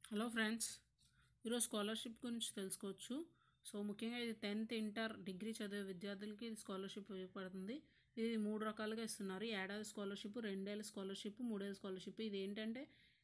hello friends ఈరోజు scholarship గురించి తెలుసుకోవచ్చు సో ముఖ్యంగా ఇది టెన్త్ ఇంటర్ డిగ్రీ చదివే విద్యార్థులకి ఇది స్కాలర్షిప్ ఉపయోగపడుతుంది ఇది మూడు రకాలుగా ఇస్తున్నారు ఏడాది స్కాలర్షిప్ రెండేళ్ళ స్కాలర్షిప్ మూడేళ్ళ స్కాలర్షిప్ ఇది ఏంటంటే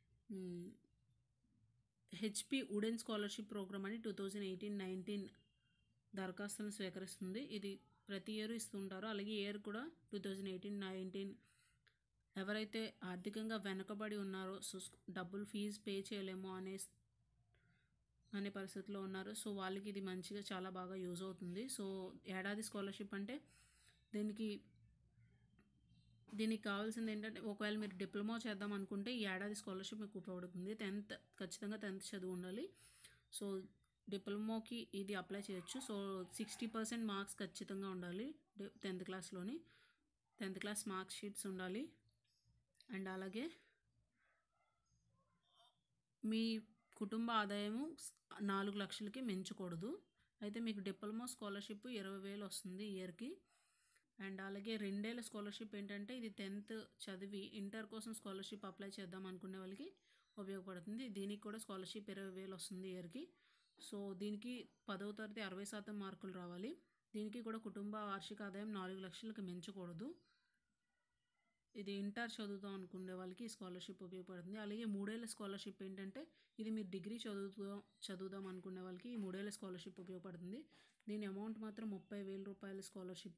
హెచ్పి ఉడెన్ స్కాలర్షిప్ ప్రోగ్రామ్ అని టూ థౌజండ్ ఎయిటీన్ నైన్టీన్ దరఖాస్తులను స్వీకరిస్తుంది ఇది ప్రతి ఇయర్ ఇస్తుంటారు అలాగే ఇయర్ కూడా టూ థౌజండ్ ఎయిటీన్ నైన్టీన్ ఎవరైతే ఆర్థికంగా వెనకబడి ఉన్నారో సో డబ్బులు ఫీజు పే చేయలేమో అనే అనే పరిస్థితిలో ఉన్నారు సో వాళ్ళకి ఇది మంచిగా చాలా బాగా యూజ్ అవుతుంది సో ఏడాది స్కాలర్షిప్ అంటే దీనికి దీనికి కావాల్సింది ఏంటంటే ఒకవేళ మీరు డిప్లొమా చేద్దాం అనుకుంటే ఈ ఏడాది స్కాలర్షిప్ మీకు ఉపయోగపడుతుంది టెన్త్ ఖచ్చితంగా టెన్త్ చదువు ఉండాలి సో డిప్లొమాకి ఇది అప్లై చేయొచ్చు సో సిక్స్టీ పర్సెంట్ మార్క్స్ ఖచ్చితంగా ఉండాలి టెన్త్ క్లాస్లోని టెన్త్ క్లాస్ మార్క్స్ షీట్స్ ఉండాలి అండ్ అలాగే మీ కుటుంబ ఆదాయము నాలుగు లక్షలకి మించకూడదు అయితే మీకు డిప్లొమా స్కాలర్షిప్ ఇరవై వేలు వస్తుంది ఇయర్కి అండ్ అలాగే రెండేళ్ళ స్కాలర్షిప్ ఏంటంటే ఇది టెన్త్ చదివి ఇంటర్ కోసం స్కాలర్షిప్ అప్లై చేద్దాం అనుకునే వాళ్ళకి ఉపయోగపడుతుంది దీనికి కూడా స్కాలర్షిప్ ఇరవై వేలు వస్తుంది ఇయర్కి సో దీనికి పదవ తరగతి అరవై శాతం మార్కులు రావాలి దీనికి కూడా కుటుంబ వార్షిక ఆదాయం నాలుగు లక్షలకు మించకూడదు ఇది ఇంటర్ చదువుతాం అనుకునే వాళ్ళకి ఈ స్కాలర్షిప్ ఉపయోగపడుతుంది అలాగే మూడేళ్ళ స్కాలర్షిప్ ఏంటంటే ఇది మీరు డిగ్రీ చదువుతాం చదువుదాం అనుకునే వాళ్ళకి ఈ మూడేళ్ళ స్కాలర్షిప్ ఉపయోగపడుతుంది దీని అమౌంట్ మాత్రం ముప్పై వేల రూపాయల స్కాలర్షిప్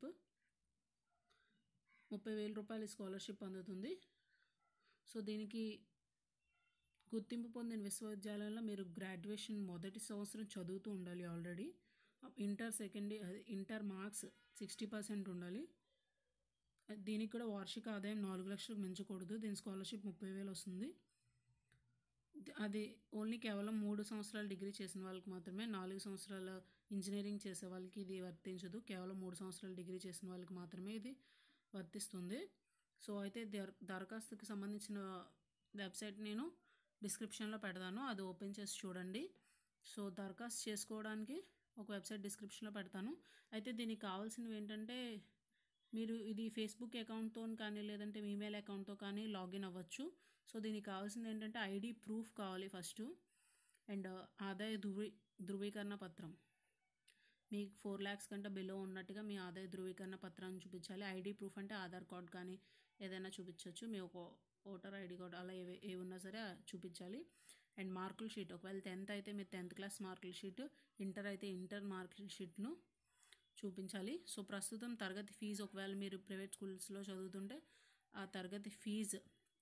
ముప్పై వేల రూపాయల స్కాలర్షిప్ అందుతుంది సో దీనికి గుర్తింపు పొందిన విశ్వవిద్యాలయంలో మీరు గ్రాడ్యుయేషన్ మొదటి సంవత్సరం చదువుతూ ఉండాలి already inter second inter marks sixty percent ఉండాలి దీనికి కూడా వార్షిక ఆదాయం నాలుగు లక్షలకు మించకూడదు దీని స్కాలర్షిప్ ముప్పై వేలు వస్తుంది అది ఓన్లీ కేవలం మూడు సంవత్సరాలు డిగ్రీ చేసిన వాళ్ళకి మాత్రమే నాలుగు సంవత్సరాల ఇంజనీరింగ్ చేసే వాళ్ళకి ఇది వర్తించదు కేవలం మూడు సంవత్సరాలు డిగ్రీ చేసిన వాళ్ళకి మాత్రమే ఇది వర్తిస్తుంది సో అయితే దర దరఖాస్తుకి సంబంధించిన వెబ్సైట్ నేను డిస్క్రిప్షన్లో పెడతాను అది ఓపెన్ చేసి చూడండి సో దరఖాస్తు చేసుకోవడానికి ఒక వెబ్సైట్ డిస్క్రిప్షన్లో పెడతాను అయితే దీనికి కావాల్సినవి ఏంటంటే మీరు ఇది ఫేస్బుక్ అకౌంట్తో కానీ లేదంటే ఈమెయిల్ అకౌంట్తో కానీ లాగిన్ అవ్వచ్చు సో దీనికి కావాల్సింది ఏంటంటే ఐడి ప్రూఫ్ కావాలి ఫస్ట్ అండ్ ఆదాయ ధృవీ ధృవీకరణ పత్రం మీకు ఫోర్ ల్యాక్స్ కంటే బిలో ఉన్నట్టుగా మీ ఆదాయ ధృవీకరణ పత్రాన్ని చూపించాలి ఐడి ప్రూఫ్ అంటే ఆధార్ కార్డ్ కానీ ఏదైనా చూపించవచ్చు మీ ఒక ఓటర్ ఐడి కార్డ్ అలా ఏ ఏ ఉన్నా సరే చూపించాలి అండ్ మార్కుల షీట్ ఒకవేళ టెన్త్ అయితే మీరు టెన్త్ క్లాస్ మార్కుల షీట్ ఇంటర్ అయితే ఇంటర్ మార్కుల షీట్ను చూపించాలి సో ప్రస్తుతం తరగతి ఫీజు ఒకవేళ మీరు ప్రైవేట్ స్కూల్స్లో చదువుతుంటే ఆ తరగతి ఫీజు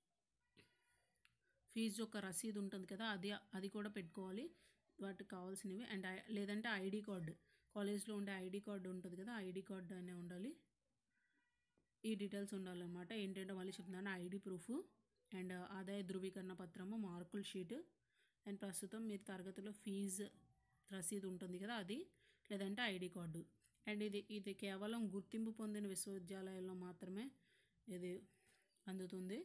ఫీజు యొక్క రసీదు ఉంటుంది కదా అది అది కూడా పెట్టుకోవాలి వాటికి కావాల్సినవి అండ్ లేదంటే ఐడి కార్డు కాలేజ్లో ఉండే ఐడి కార్డు ఉంటుంది కదా ఐడి కార్డు అనే ఉండాలి ఈ డీటెయిల్స్ ఉండాలన్నమాట ఏంటంటే మళ్ళీ చెప్తున్నాను ఐడి ప్రూఫ్ అండ్ ఆదాయ ధృవీకరణ పత్రము మార్కుల షీట్ అండ్ ప్రస్తుతం మీరు తరగతిలో ఫీజు రసీదు ఉంటుంది కదా అది లేదంటే ఐడి కార్డు అండ్ ఇది ఇది కేవలం గుర్తింపు పొందిన విశ్వవిద్యాలయాల్లో మాత్రమే ఇది అందుతుంది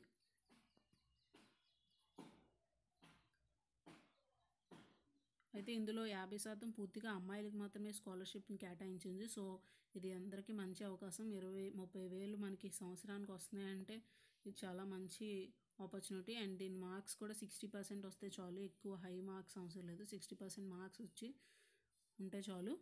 అయితే ఇందులో యాభై శాతం పూర్తిగా అమ్మాయిలకు మాత్రమే స్కాలర్షిప్ని కేటాయించింది సో ఇది అందరికీ మంచి అవకాశం ఇరవై ముప్పై వేలు మనకి సంవత్సరానికి వస్తున్నాయంటే ఇది చాలా మంచి ఆపర్చునిటీ అండ్ దీని మార్క్స్ కూడా సిక్స్టీ పర్సెంట్ వస్తే చాలు ఎక్కువ హై మార్క్స్ అవసరం లేదు సిక్స్టీ పర్సెంట్ మార్క్స్ వచ్చి ఉంటే చాలు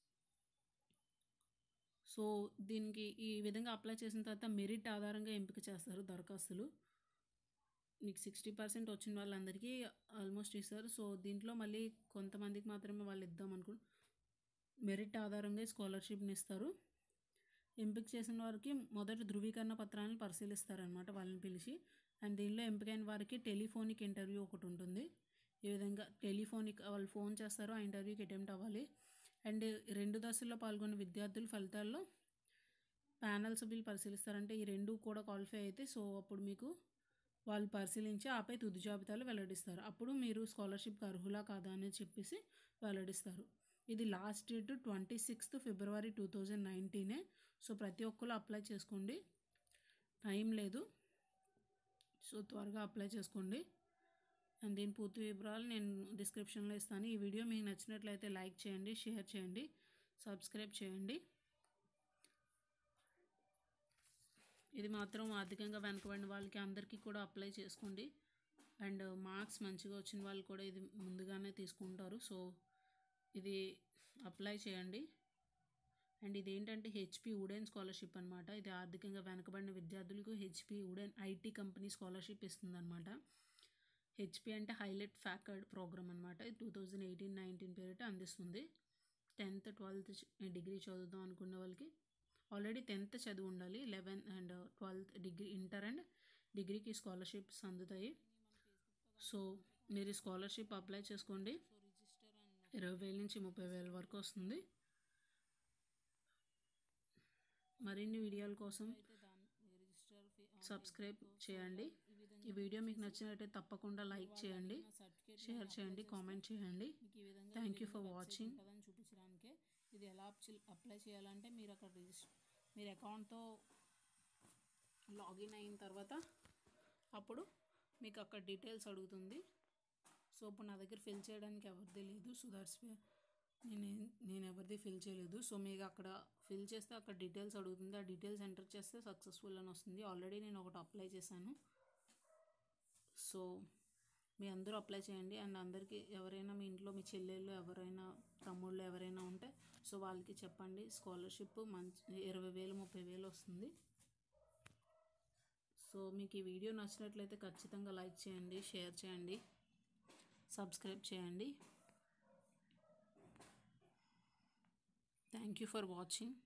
సో దీనికి ఈ విధంగా అప్లై చేసిన తర్వాత మెరిట్ ఆధారంగా ఎంపిక చేస్తారు దరఖాస్తులు మీకు సిక్స్టీ పర్సెంట్ వచ్చిన వాళ్ళందరికీ ఆల్మోస్ట్ ఇస్తారు సో దీంట్లో మళ్ళీ కొంతమందికి మాత్రమే వాళ్ళు ఇద్దాం అనుకు మెరిట్ ఆధారంగా స్కాలర్షిప్ని ఇస్తారు ఎంపిక చేసిన వారికి మొదటి ధృవీకరణ పత్రాలను పరిశీలిస్తారనమాట వాళ్ళని పిలిచి అండ్ దీనిలో ఎంపికైన వారికి టెలిఫోనిక్ ఇంటర్వ్యూ ఒకటి ఉంటుంది ఈ విధంగా టెలిఫోనిక్ వాళ్ళు ఫోన్ చేస్తారు ఆ ఇంటర్వ్యూకి అటెంప్ట్ అవ్వాలి అండ్ రెండు దశల్లో పాల్గొన్న విద్యార్థుల ఫలితాల్లో ప్యానల్ సభ్యులు పరిశీలిస్తారంటే ఈ రెండు కూడా క్వాలిఫై అయితే సో అప్పుడు మీకు వాళ్ళు పరిశీలించి ఆపై తుది జాబితాలు వెల్లడిస్తారు అప్పుడు మీరు స్కాలర్షిప్కి అర్హులా కాదా అని చెప్పేసి వెల్లడిస్తారు ఇది last date twenty sixth February two thousand నైన్టీనే సో ప్రతి ఒక్కరు అప్లై చేసుకోండి టైం లేదు సో త్వరగా అప్లై చేసుకోండి అండ్ దీని పూర్తి వివరాలు నేను డిస్క్రిప్షన్లో ఇస్తాను ఈ వీడియో మీకు నచ్చినట్లయితే లైక్ చేయండి షేర్ చేయండి సబ్స్క్రైబ్ చేయండి ఇది మాత్రం ఆర్థికంగా వెనకబడిన వాళ్ళకి అందరికీ కూడా అప్లై చేసుకోండి అండ్ మార్క్స్ మంచిగా వచ్చిన వాళ్ళు కూడా ఇది ముందుగానే తీసుకుంటారు సో ఇది అప్లై చేయండి అండ్ ఇది ఏంటంటే హెచ్పి ఉడెన్ స్కాలర్షిప్ అనమాట ఇది ఆర్థికంగా వెనకబడిన విద్యార్థులకు హెచ్పి ఉడెన్ ఐటీ కంపెనీ స్కాలర్షిప్ ఇస్తుందన్నమాట హెచ్పి అంటే హైలైట్ ఫ్యాకర్డ్ ప్రోగ్రామ్ అనమాట టూ థౌజండ్ ఎయిటీన్ నైన్టీన్ పేరిట అందిస్తుంది టెన్త్ ట్వెల్త్ డిగ్రీ చదువుదాం అనుకున్న వాళ్ళకి ఆల్రెడీ టెన్త్ చదివి ఉండాలి eleventh and twelfth degree inter and డిగ్రీకి స్కాలర్షిప్స్ అందుతాయి సో మీరు స్కాలర్షిప్ అప్లై చేసుకోండి ఇరవై వేల నుంచి ముప్పై వేల వరకు వస్తుంది మరిన్ని వీడియోల కోసం సబ్స్క్రైబ్ చేయండి ఈ వీడియో మీకు నచ్చినట్లయితే తప్పకుండా లైక్ చేయండి షేర్ చేయండి కామెంట్ చేయండి థ్యాంక్ యూ ఫర్ వాచింగ్ చూపించడానికే ఇది ఎలా అప్లై చేయాలంటే మీరు అక్కడ రిజిస్టర్ మీరు అకౌంట్తో లాగిన్ అయిన తర్వాత అప్పుడు మీకు అక్కడ డీటెయిల్స్ అడుగుతుంది సో ఇప్పుడు నా దగ్గర ఫిల్ చేయడానికి ఎవరిది లేదు సో దట్స్ నేను నేను ఎవరిది ఫిల్ చేయలేదు సో మీకు అక్కడ ఫిల్ చేస్తే అక్కడ డీటెయిల్స్ అడుగుతుంది ఆ డీటెయిల్స్ ఎంటర్ చేస్తే సక్సెస్ఫుల్ అని వస్తుంది ఆల్రెడీ నేను ఒకటి అప్లై చేశాను సో మీ అందరూ అప్లై చేయండి అండ్ అందరికీ ఎవరైనా మీ ఇంట్లో మీ చెల్లెళ్ళు ఎవరైనా తమ్ముళ్ళు ఎవరైనా ఉంటే సో వాళ్ళకి చెప్పండి స్కాలర్షిప్ మంచి ఇరవై వేలు ముప్పై వేలు వస్తుంది సో మీకు ఈ వీడియో నచ్చినట్లయితే ఖచ్చితంగా లైక్ చేయండి షేర్ చేయండి సబ్స్క్రైబ్ చేయండి థ్యాంక్ యూ ఫర్ వాచింగ్